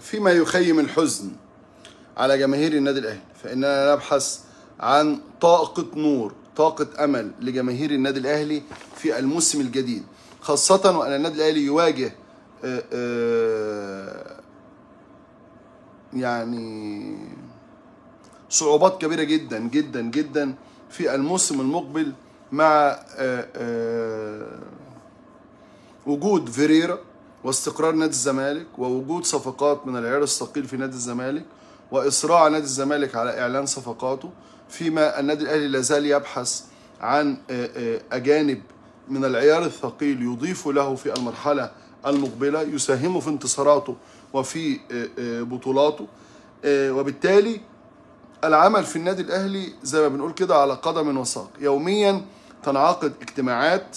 فيما يخيم الحزن على جماهير النادي الاهلي فاننا نبحث عن طاقه نور طاقه امل لجماهير النادي الاهلي في الموسم الجديد خاصه وان النادي الاهلي يواجه آه، آه، يعني صعوبات كبيره جدا جدا جدا في الموسم المقبل مع آه، آه، وجود فيريرا واستقرار نادي الزمالك ووجود صفقات من العيار الثقيل في نادي الزمالك واصراع نادي الزمالك على اعلان صفقاته فيما النادي الاهلي لا زال يبحث عن آه، آه، اجانب من العيار الثقيل يضيف له في المرحله المقبله يساهموا في انتصاراته وفي آه، آه، بطولاته آه، وبالتالي العمل في النادي الاهلي زي ما بنقول كده على قدم وساق يوميا تنعقد اجتماعات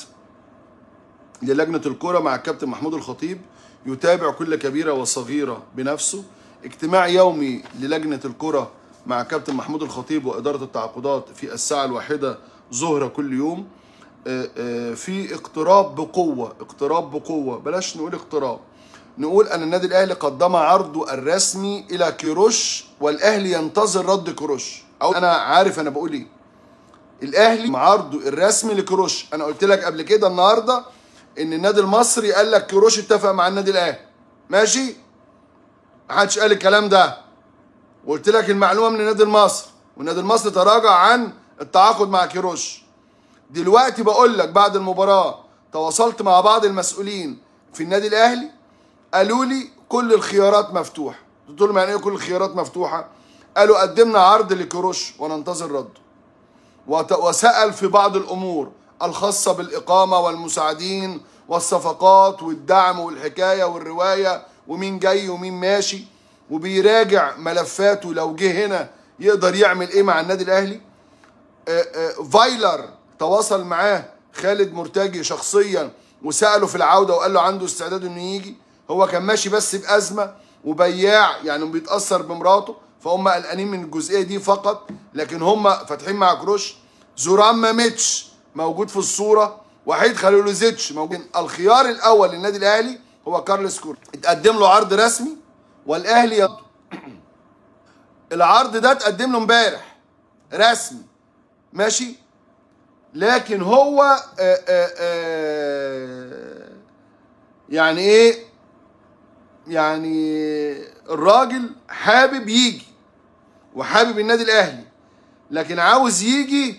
للجنة الكرة مع الكابتن محمود الخطيب يتابع كل كبيرة وصغيرة بنفسه اجتماع يومي للجنة الكرة مع كابتن محمود الخطيب وإدارة التعاقدات في الساعة الواحدة ظهر كل يوم آه، آه، في اقتراب بقوة اقتراب بقوة بلاش نقول اقتراب نقول أن النادي الأهلي قدم عرضه الرسمي إلى كيروش والأهلي ينتظر رد كيروش أو أنا عارف أنا بقول إيه الاهلي مع عرضه الرسمي لكروش انا قلت لك قبل كده النهارده ان النادي المصري قال لك كروش اتفق مع النادي الاهلي ماشي محدش قال الكلام ده وقلت لك المعلومه من النادي المصري والنادي المصري تراجع عن التعاقد مع كيروش دلوقتي بقول لك بعد المباراه تواصلت مع بعض المسؤولين في النادي الاهلي قالوا لي كل الخيارات مفتوحه قلت لهم يعني ايه كل الخيارات مفتوحه قالوا قدمنا عرض لكيروش وننتظر رده وت- وسأل في بعض الأمور الخاصة بالإقامة والمساعدين والصفقات والدعم والحكاية والرواية ومين جاي ومين ماشي وبيراجع ملفاته لو جه هنا يقدر يعمل ايه مع النادي الاهلي آه، آه، فايلر تواصل معاه خالد مرتجي شخصيا وسأله في العودة وقال له عنده استعداد انه يجي هو كان ماشي بس بأزمة وبياع يعني بيتأثر بمراته فهم قلقانين من الجزئية دي فقط لكن هم فاتحين مع كروش زوران ماميتش موجود في الصورة وحيد خليلوزيتش موجود الخيار الأول للنادي الأهلي هو كارلوس كور اتقدم له عرض رسمي والأهلي يض... العرض ده اتقدم له امبارح رسمي ماشي لكن هو آآ آآ يعني ايه يعني الراجل حابب يجي وحابب النادي الاهلي لكن عاوز يجي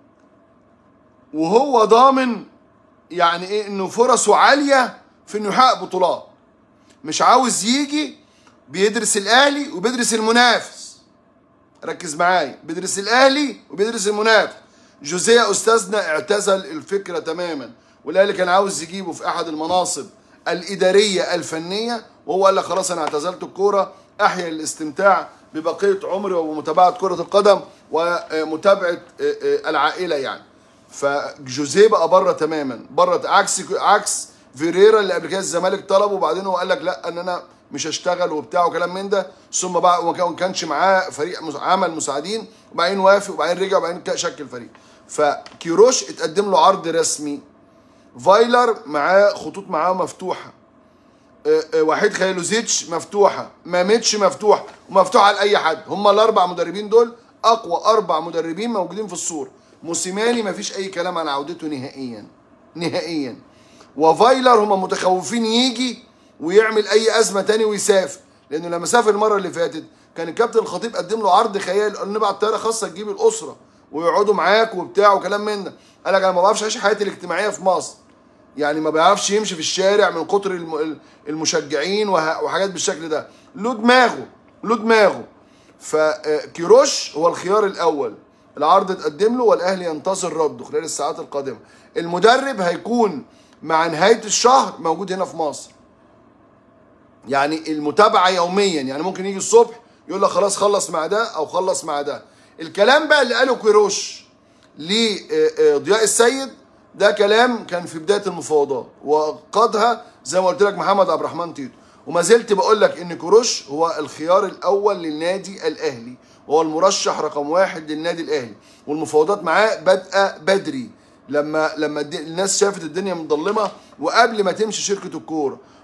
وهو ضامن يعني ايه انه فرصه عاليه في انه يحقق بطولات مش عاوز يجي بيدرس الاهلي وبيدرس المنافس ركز معايا بيدرس الاهلي وبيدرس المنافس جوزيه استاذنا اعتزل الفكره تماما والاهلي كان عاوز يجيبه في احد المناصب الاداريه الفنيه وهو قال لك خلاص انا اعتزلت الكوره احيا الاستمتاع ببقيه عمري ومتابعه كره القدم ومتابعه العائله يعني فجوزيه بقى بره تماما بره عكس عكس فيريرا اللي قبل كده الزمالك طلبه وبعدين هو قال لك لا ان انا مش هشتغل وبتاع وكلام من ده ثم بقى وما كانش معاه فريق عمل مساعدين وبعدين وافق وبعدين رجع وبعدين شكل فريق فكيروش اتقدم له عرض رسمي فايلر معاه خطوط معاه مفتوحه وحيد خيلوزيتش مفتوحه ماميتش مفتوح ومفتوحه لاي حد هم الاربع مدربين دول اقوى اربع مدربين موجودين في الصوره موسيماني ما فيش اي كلام عن عودته نهائيا نهائيا وفايلر هم متخوفين يجي ويعمل اي ازمه تاني ويسافر لانه لما سافر المره اللي فاتت كان الكابتن الخطيب قدم له عرض خيال قال نبعت طياره خاصه تجيب الاسره ويقعدوا معاك وبتاع وكلام من ده قال لك انا ما بعرفش اعيش حياتي الاجتماعيه في مصر يعني ما بيعرفش يمشي في الشارع من كتر المشجعين وحاجات بالشكل ده له دماغه له دماغه فكيروش هو الخيار الاول العرض اتقدم له والاهلي ينتظر رده خلال الساعات القادمه المدرب هيكون مع نهايه الشهر موجود هنا في مصر يعني المتابعه يوميا يعني ممكن يجي الصبح يقول لك خلاص خلص مع ده او خلص مع ده الكلام بقى اللي قاله كيروش لضياء السيد ده كلام كان في بدايه المفاوضات وقادها زي ما قلت لك محمد عبد الرحمن تيتو وما زلت بقول لك ان كروش هو الخيار الاول للنادي الاهلي وهو المرشح رقم واحد للنادي الاهلي والمفاوضات معاه بادئه بدري لما لما الناس شافت الدنيا مظلمه وقبل ما تمشي شركه الكوره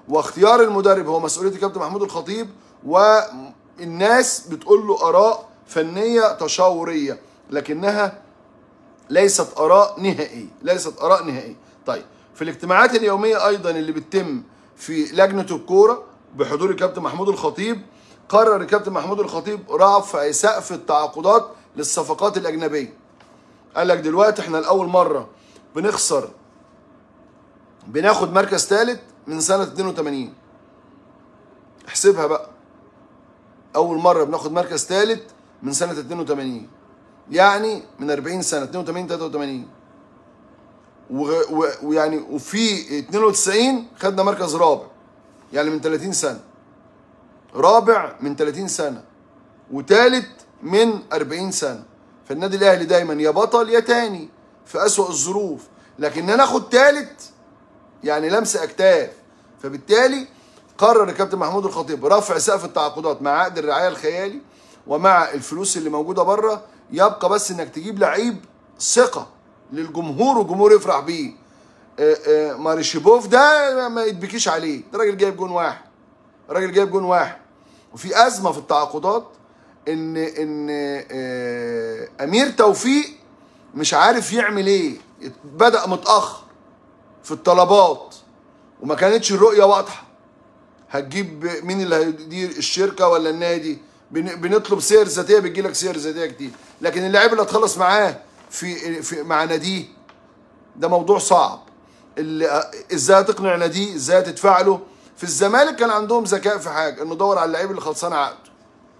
واختيار المدرب هو مسؤوليه الكابتن محمود الخطيب والناس بتقول له اراء فنيه تشاوريه لكنها ليست اراء نهائيه ليست اراء نهائيه طيب في الاجتماعات اليوميه ايضا اللي بتتم في لجنه الكوره بحضور الكابتن محمود الخطيب قرر الكابتن محمود الخطيب رفع سقف التعاقدات للصفقات الاجنبيه قال لك دلوقتي احنا لاول مره بنخسر بناخد مركز ثالث من سنه 82 احسبها بقى اول مره بناخد مركز ثالث من سنه 82 يعني من 40 سنه 82 83 وغ- و- ويعني وفي 92 خدنا مركز رابع يعني من 30 سنه رابع من 30 سنه وثالث من 40 سنه فالنادي الاهلي دايما يا بطل يا تاني في اسوأ الظروف لكن انا اخد ثالث يعني لمس اكتاف فبالتالي قرر الكابتن محمود الخطيب رفع سقف التعاقدات مع عقد الرعايه الخيالي ومع الفلوس اللي موجوده بره يبقى بس انك تجيب لعيب ثقه للجمهور والجمهور يفرح بيه آه، آه، ماريشيبوف ده ما يتبكيش عليه ده راجل جايب جون واحد راجل جايب جون واحد وفي ازمه في التعاقدات ان ان آه، امير توفيق مش عارف يعمل ايه بدا متاخر في الطلبات وما كانتش الرؤيه واضحه هتجيب مين اللي هيدير الشركه ولا النادي بن- بنطلب سير ذاتيه بتجي لك سير ذاتيه كتير لكن اللاعب اللي هتخلص معاه في, في مع ناديه ده موضوع صعب اللي ازاي تقنع ناديه ازاي تدفع له في الزمالك كان عندهم ذكاء في حاجه انه دور على اللعيب اللي خلصان عقده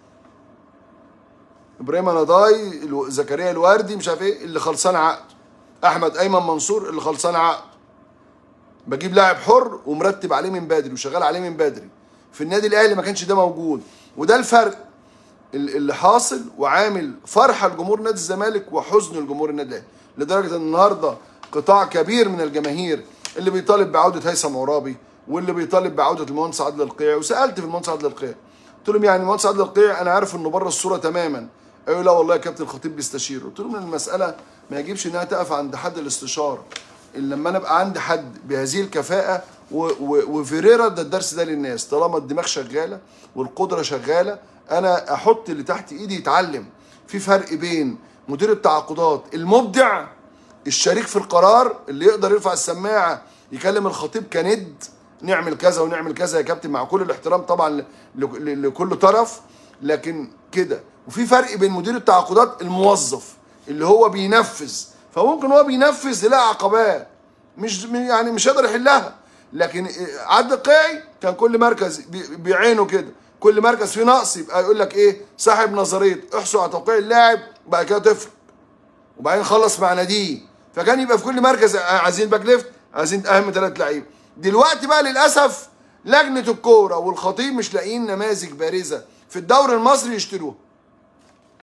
ابراهيم نضاي الو- زكريا الوردي مش عارف ايه اللي خلصان عقده احمد ايمن منصور اللي خلصان عقده بجيب لاعب حر ومرتب عليه من بدري وشغال عليه من بدري في النادي الاهلي ما كانش ده موجود وده الفرق ال- اللي حاصل وعامل فرحه لجمهور نادي الزمالك وحزن لجمهور النادي الاهلي لدرجه ان النهارده قطاع كبير من الجماهير اللي بيطالب بعوده هيثم عرابي واللي بيطالب بعوده المهندس عادل القيعي وسالت في المهندس عادل القيعي قلت لهم يعني المهندس عادل القيعي انا عارف انه بره الصوره تماما قالوا لا والله يا كابتن الخطيب بيستشير قلت لهم ان المساله ما يجبش انها تقف عند حد الاستشاره إلا لما انا ابقى عندي حد بهذه الكفاءه و- و- وفيريرا ده الدرس ده للناس طالما الدماغ شغاله والقدره شغاله انا احط اللي تحت ايدي يتعلم في فرق بين مدير التعاقدات المبدع الشريك في القرار اللي يقدر يرفع السماعه يكلم الخطيب كند نعمل كذا ونعمل كذا يا كابتن مع كل الاحترام طبعا ل- ل- لكل طرف لكن كده وفي فرق بين مدير التعاقدات الموظف اللي هو بينفذ فممكن هو بينفذ يلاقي عقبات مش يعني مش قادر يحلها لكن عد القيعي كان كل مركز بي- بعينه كده كل مركز فيه نقص يبقى يقول لك ايه صاحب نظريه احصوا على توقيع اللاعب بعد كده تفرق وبعدين خلص مع ناديه فكان يبقى في كل مركز عايزين باك ليفت عايزين اهم ثلاث لعيبه دلوقتي بقى للاسف لجنه الكوره والخطيب مش لاقيين نماذج بارزه في الدوري المصري يشتروها